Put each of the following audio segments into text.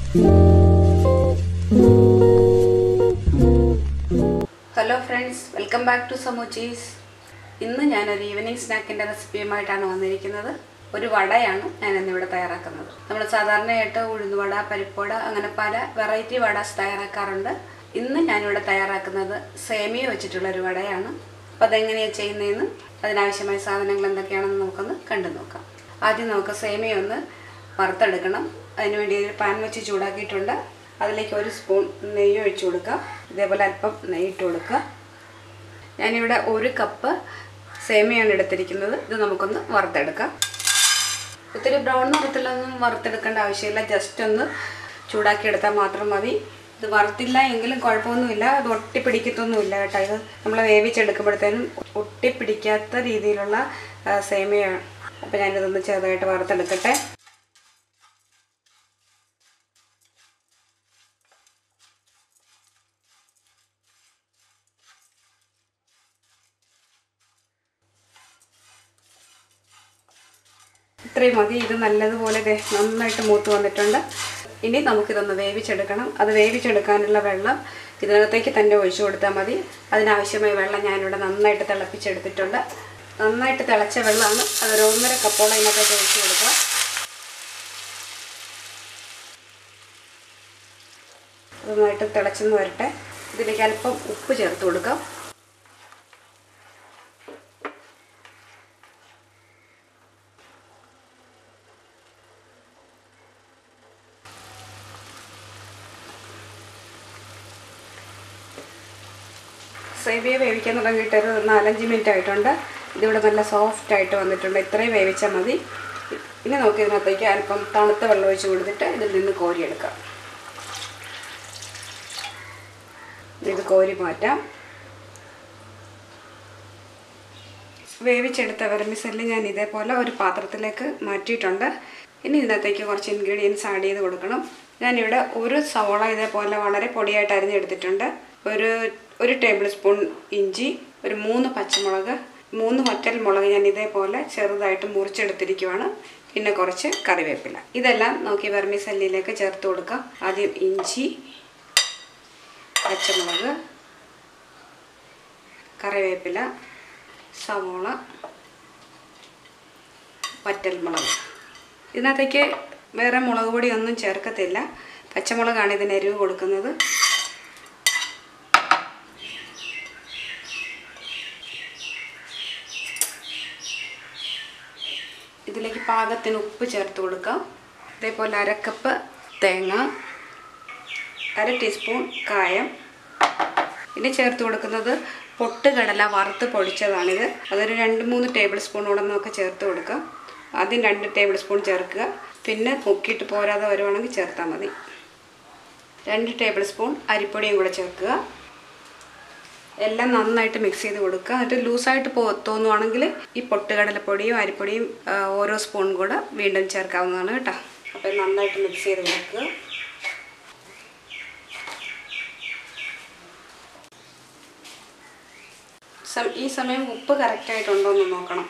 hello friends welcome back to സമൂച്ചീസ് ഇന്ന് ഞാനൊരു ഈവനിങ് സ്നാക്കിൻ്റെ റെസിപ്പിയുമായിട്ടാണ് വന്നിരിക്കുന്നത് ഒരു വടയാണ് ഞാൻ ഇന്നിവിടെ തയ്യാറാക്കുന്നത് നമ്മൾ സാധാരണയായിട്ട് ഉഴുന്നുവട പരിപ്പുവട അങ്ങനെ പല വെറൈറ്റി വടാസ് തയ്യാറാക്കാറുണ്ട് ഇന്ന് ഞാനിവിടെ തയ്യാറാക്കുന്നത് സേമിയ വെച്ചിട്ടുള്ള ഒരു വടയാണ് അപ്പോൾ അതെങ്ങനെയാണ് ചെയ്യുന്നതെന്ന് അതിനാവശ്യമായ സാധനങ്ങൾ എന്തൊക്കെയാണെന്ന് നമുക്കൊന്ന് കണ്ടു നോക്കാം ആദ്യം നമുക്ക് സേമിയ ഒന്ന് വറുത്തെടുക്കണം അതിനുവേണ്ടി ഒരു പാൻ വെച്ച് ചൂടാക്കിയിട്ടുണ്ട് അതിലേക്ക് ഒരു സ്പൂൺ നെയ്യ് ഒഴിച്ചു കൊടുക്കുക ഇതേപോലെ അല്പം നെയ്യ് ഇട്ട് കൊടുക്കുക ഞാനിവിടെ ഒരു കപ്പ് സേമിയാണ് എടുത്തിരിക്കുന്നത് ഇത് നമുക്കൊന്ന് വറുത്തെടുക്കാം ഒത്തിരി ബ്രൗൺ നിറത്തിലൊന്നും വറുത്തെടുക്കേണ്ട ആവശ്യമില്ല ജസ്റ്റ് ഒന്ന് ചൂടാക്കി എടുത്താൽ മാത്രം മതി ഇത് വറുത്തില്ല എങ്കിലും കുഴപ്പമൊന്നുമില്ല അത് ഒട്ടിപ്പിടിക്കത്തൊന്നുമില്ല കേട്ടോ ഇത് നമ്മൾ വേവിച്ചെടുക്കുമ്പോഴത്തേനും ഒട്ടിപ്പിടിക്കാത്ത രീതിയിലുള്ള ആ, സേമിയയാണ് അപ്പോൾ ഞാനിതൊന്ന് ചെറുതായിട്ട് വറുത്തെടുക്കട്ടെ ഇത്രയും മതി ഇത് നല്ലതുപോലെ ദേ നന്നായിട്ട് മൂത്ത് വന്നിട്ടുണ്ട് ഇനി നമുക്കിതൊന്ന് വേവിച്ചെടുക്കണം അത് വേവിച്ചെടുക്കാനുള്ള വെള്ളം ഇതിനകത്തേക്ക് തന്നെ ഒഴിച്ചു കൊടുത്താൽ മതി അതിനാവശ്യമായ വെള്ളം ഞാനിവിടെ നന്നായിട്ട് തിളപ്പിച്ചെടുത്തിട്ടുണ്ട് നന്നായിട്ട് തിളച്ച വെള്ളമാണ് അതൊരു ഒന്നര കപ്പോളം ഇതിനകത്തേക്ക് ഒഴിച്ചു കൊടുക്കുക നന്നായിട്ട് തിളച്ചെന്ന് വരട്ടെ ഇതിലേക്ക് അല്പം ഉപ്പ് ചേർത്ത് കൊടുക്കാം സേമിയ വേവിക്കാൻ തുടങ്ങിയിട്ട് ഒരു നാലഞ്ച് മിനിറ്റ് ആയിട്ടുണ്ട് ഇതിവിടെ നല്ല സോഫ്റ്റ് ആയിട്ട് വന്നിട്ടുണ്ട് ഇത്രയും വേവിച്ചാൽ മതി ഇനി നമുക്ക് ഇതിനകത്തേക്ക് അല്പം തണുത്ത വെള്ളം ഒഴിച്ച് കൊടുത്തിട്ട് ഇതിൽ നിന്ന് കോരിയെടുക്കാം ഇത് കോരി മാറ്റാം വേവിച്ചെടുത്ത വെർമിസെല്ല് ഞാൻ ഇതേപോലെ ഒരു പാത്രത്തിലേക്ക് മാറ്റിയിട്ടുണ്ട് ഇനി ഇതിനകത്തേക്ക് കുറച്ച് ഇൻഗ്രീഡിയൻസ് ആഡ് ചെയ്ത് കൊടുക്കണം ഞാനിവിടെ ഒരു സവോള ഇതേപോലെ വളരെ പൊടിയായിട്ട് അരിഞ്ഞെടുത്തിട്ടുണ്ട് ഒരു ഒരു ടേബിൾ സ്പൂൺ ഇഞ്ചി ഒരു മൂന്ന് പച്ചമുളക് മൂന്ന് വറ്റൽ മുളക് ഞാൻ ഇതേപോലെ ചെറുതായിട്ട് മുറിച്ചെടുത്തിരിക്കുവാണ് പിന്നെ കുറച്ച് കറിവേപ്പില ഇതെല്ലാം നോക്കി വെർമിസെല്ലിയിലേക്ക് ചേർത്ത് കൊടുക്കാം ആദ്യം ഇഞ്ചി പച്ചമുളക് കറിവേപ്പില സവോള വറ്റൽമുളക് ഇതിനകത്തേക്ക് വേറെ മുളക് പൊടി ഒന്നും ചേർക്കത്തില്ല പച്ചമുളകാണ് ഇതിന് എരിവ് കൊടുക്കുന്നത് ഇതിലേക്ക് പാകത്തിന് ഉപ്പ് ചേർത്ത് കൊടുക്കാം അതേപോലെ അരക്കപ്പ് തേങ്ങ അര ടീസ്പൂൺ കായം ഇനി ചേർത്ത് കൊടുക്കുന്നത് പൊട്ടുകടല വറുത്ത് പൊടിച്ചതാണിത് അതൊരു രണ്ട് മൂന്ന് ടേബിൾ സ്പൂണോളം നമുക്ക് ചേർത്ത് കൊടുക്കാം ആദ്യം രണ്ട് ടേബിൾ സ്പൂൺ ചേർക്കുക പിന്നെ മുക്കിയിട്ട് പോരാതെ വരുവാണെങ്കിൽ ചേർത്താൽ മതി രണ്ട് ടേബിൾ സ്പൂൺ അരിപ്പൊടിയും കൂടെ ചേർക്കുക എല്ലാം നന്നായിട്ട് മിക്സ് ചെയ്ത് കൊടുക്കുക എന്നിട്ട് ലൂസായിട്ട് പോ തോന്നുവാണെങ്കിൽ ഈ പൊട്ടുകടലപ്പൊടിയും അരിപ്പൊടിയും ആ, ഓരോ സ്പൂൺ കൂടെ വീണ്ടും ചേർക്കാവുന്നതാണ് കേട്ടോ അപ്പോൾ നന്നായിട്ട് മിക്സ് ചെയ്ത് കൊടുക്കുക സം- ഈ സമയം ഉപ്പ് കറക്റ്റായിട്ടുണ്ടോ എന്ന് നോക്കണം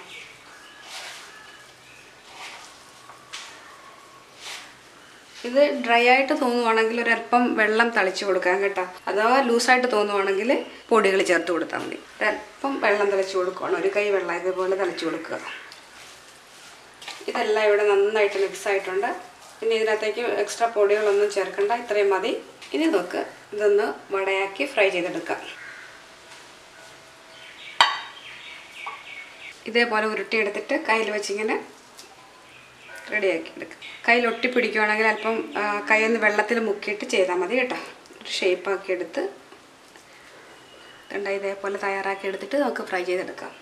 ഇത് ഡ്രൈ ആയിട്ട് തോന്നുവാണെങ്കിൽ ഒരല്പം വെള്ളം തളിച്ച് കൊടുക്കാം കേട്ടോ അഥവാ ലൂസായിട്ട് തോന്നുവാണെങ്കിൽ പൊടികൾ ചേർത്ത് കൊടുത്താൽ മതി ഒരല്പം വെള്ളം തളിച്ച് കൊടുക്കുകയാണ് ഒരു കൈ വെള്ളം ഇതുപോലെ തളിച്ച് കൊടുക്കുക ഇതെല്ലാം ഇവിടെ നന്നായിട്ട് മിക്സ് ആയിട്ടുണ്ട് പിന്നെ ഇതിനകത്തേക്ക് എക്സ്ട്രാ പൊടികളൊന്നും ചേർക്കണ്ട ഇത്രയും മതി ഇനി നമുക്ക് ഇതൊന്ന് വടയാക്കി ഫ്രൈ ചെയ്തെടുക്കാം ഇതേപോലെ ഉരുട്ടിയെടുത്തിട്ട് കയ്യിൽ വെച്ചിങ്ങനെ റെഡിയാക്കി എടുക്കുക കയ്യിൽ ഒട്ടിപ്പിടിക്കുവാണെങ്കിൽ അല്പം ആ, കൈയൊന്ന് വെള്ളത്തിൽ മുക്കിയിട്ട് ചെയ്താൽ മതി കേട്ടോ ഒരു ഷേപ്പാക്കി എടുത്ത് കണ്ട ഇതേപോലെ തയ്യാറാക്കി എടുത്തിട്ട് നമുക്ക് ഫ്രൈ ചെയ്തെടുക്കാം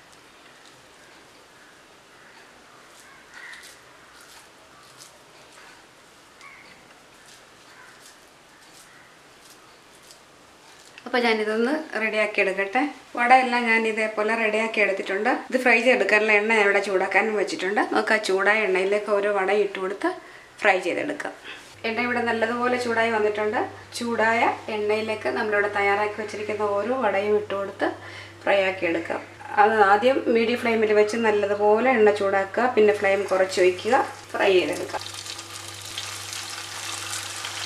അപ്പോൾ ഞാനിതൊന്ന് റെഡിയാക്കി എടുക്കട്ടെ വട എല്ലാം ഞാൻ ഇതേപോലെ റെഡിയാക്കി എടുത്തിട്ടുണ്ട് ഇത് ഫ്രൈ ചെയ്തെടുക്കാനുള്ള എണ്ണ ഞാൻ ഇവിടെ ചൂടാക്കാനും വെച്ചിട്ടുണ്ട് നമുക്ക് ആ ചൂടായ എണ്ണയിലേക്ക് ഓരോ വട ഇട്ട് കൊടുത്ത് ഫ്രൈ ചെയ്തെടുക്കാം എണ്ണ ഇവിടെ നല്ലതുപോലെ ചൂടായി വന്നിട്ടുണ്ട് ചൂടായ എണ്ണയിലേക്ക് നമ്മളിവിടെ തയ്യാറാക്കി വെച്ചിരിക്കുന്ന ഓരോ വടയും ഇട്ട് കൊടുത്ത് ഫ്രൈ ആക്കി എടുക്കാം അത് ആദ്യം മീഡിയം ഫ്ലെയിമിൽ വെച്ച് നല്ലതുപോലെ എണ്ണ ചൂടാക്കുക പിന്നെ ഫ്ലെയിം കുറച്ച് വയ്ക്കുക ഫ്രൈ ചെയ്തെടുക്കാം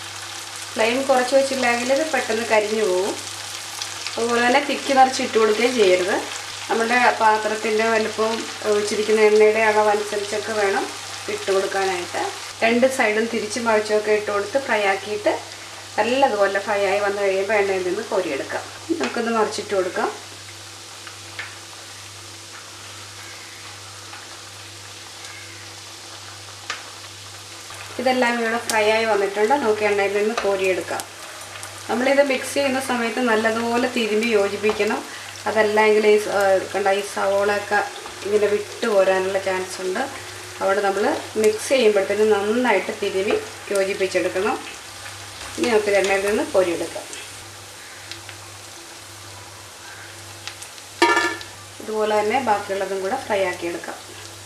ഫ്ലെയിം കുറച്ച് വെച്ചില്ലെങ്കിൽ ഇത് പെട്ടെന്ന് കരിഞ്ഞു പോകും അതുപോലെ തന്നെ തിക്കി നിറച്ച് ഇട്ട് കൊടുക്കുകയും ചെയ്യരുത് നമ്മുടെ പാത്രത്തിൻ്റെ വലുപ്പവും ഒഴിച്ചിരിക്കുന്ന എണ്ണയുടെ അളവ് അനുസരിച്ചൊക്കെ വേണം ഇട്ട് കൊടുക്കാനായിട്ട് രണ്ട് സൈഡും തിരിച്ച് മറിച്ചൊക്കെ ഇട്ട് കൊടുത്ത് ഫ്രൈ ആക്കിയിട്ട് നല്ലതുപോലെ ഫ്രൈ ആയി വന്നു കഴിയുമ്പോൾ എണ്ണയിൽ നിന്ന് കോരിയെടുക്കാം നമുക്കൊന്ന് മറിച്ചിട്ട് കൊടുക്കാം ഇതെല്ലാം ഇവിടെ ഫ്രൈ ആയി വന്നിട്ടുണ്ട് നമുക്ക് എണ്ണയിൽ നിന്ന് കോരിയെടുക്കാം നമ്മളിത് മിക്സ് ചെയ്യുന്ന സമയത്ത് നല്ലതുപോലെ തിരുമ്പി യോജിപ്പിക്കണം അതല്ലെങ്കിൽ ഈ സ- കണ്ട ഈ സവോളയൊക്കെ ഇങ്ങനെ വിട്ടു പോരാനുള്ള ചാൻസ് ഉണ്ട് അവിടെ നമ്മൾ മിക്സ് ചെയ്യുമ്പോഴത്തേനും നന്നായിട്ട് തിരുമ്പി യോജിപ്പിച്ചെടുക്കണം ഇനി നമുക്ക് ഇത് എണ്ണയിൽ നിന്ന് കോരിയെടുക്കാം ഇതുപോലെ തന്നെ ബാക്കിയുള്ളതും കൂടെ ഫ്രൈ ആക്കിയെടുക്കാം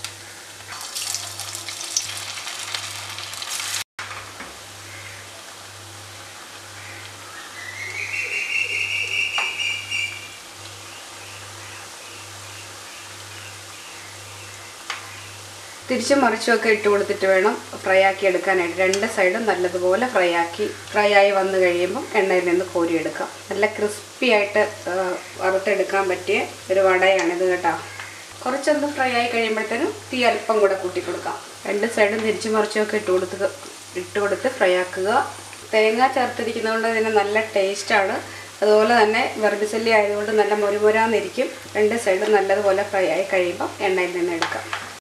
തിരിച്ചും മറിച്ചും ഒക്കെ ഇട്ട് കൊടുത്തിട്ട് വേണം ഫ്രൈ ആക്കി എടുക്കാനായിട്ട് രണ്ട് സൈഡും നല്ലതുപോലെ ഫ്രൈ ആക്കി ഫ്രൈ ആയി വന്നു കഴിയുമ്പം എണ്ണയിൽ നിന്ന് കോരിയെടുക്കാം നല്ല ക്രിസ്പി ആയിട്ട് ആ, വറുത്തെടുക്കാൻ പറ്റിയ ഒരു വടയാണിത് കേട്ടോ കുറച്ചൊന്ന് ഫ്രൈ ആയി കഴിയുമ്പോഴത്തേനും തീ അല്പം കൂടെ കൂട്ടി കൊടുക്കാം രണ്ട് സൈഡും തിരിച്ചും മറിച്ചും ഒക്കെ ഇട്ട് കൊടുത്ത് ഇട്ട് കൊടുത്ത് ഫ്രൈ ആക്കുക തേങ്ങ ചേർത്തിരിക്കുന്നതുകൊണ്ട് ഇതിന് നല്ല ടേസ്റ്റാണ് അതുപോലെ തന്നെ വെറുപിസല്ലി ആയതുകൊണ്ട് നല്ല മൊരുമൊരാന്നിരിക്കും രണ്ട് സൈഡും നല്ലതുപോലെ ഫ്രൈ ആയി കഴിയുമ്പോൾ എണ്ണയിൽ നിന്ന് എടുക്കാം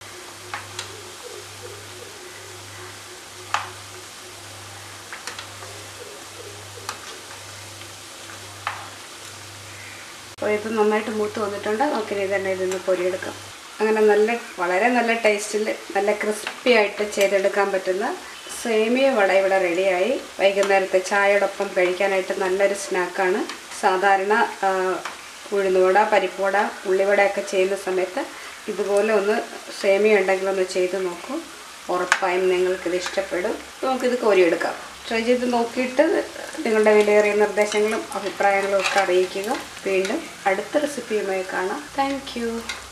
അപ്പോൾ ഇത് നന്നായിട്ട് മൂത്ത് വന്നിട്ടുണ്ട് നമുക്കിനി തന്നെ ഇതിൽ നിന്ന് പൊരിയെടുക്കാം അങ്ങനെ നല്ല വളരെ നല്ല ടേസ്റ്റിൽ നല്ല ക്രിസ്പി ആയിട്ട് ചെയ്തെടുക്കാൻ പറ്റുന്ന സേമിയ വട ഇവിടെ റെഡിയായി വൈകുന്നേരത്തെ ചായയോടൊപ്പം കഴിക്കാനായിട്ട് നല്ലൊരു സ്നാക്കാണ് സാധാരണ ആ, ഉഴുന്നുവട പരിപ്പുവട ഉള്ളിവടയൊക്കെ ചെയ്യുന്ന സമയത്ത് ഇതുപോലെ ഒന്ന് സേമിയ ഉണ്ടെങ്കിൽ ഒന്ന് ചെയ്ത് നോക്കൂ ഉറപ്പായും നിങ്ങൾക്കിത് ഇഷ്ടപ്പെടും നമുക്കിത് കോരിയെടുക്കാം ട്രൈ ചെയ്ത് നോക്കിയിട്ട് നിങ്ങളുടെ വിലയേറിയ നിർദ്ദേശങ്ങളും അഭിപ്രായങ്ങളും ഒക്കെ അറിയിക്കുക വീണ്ടും അടുത്ത റെസിപ്പിയുമായി കാണാം താങ്ക്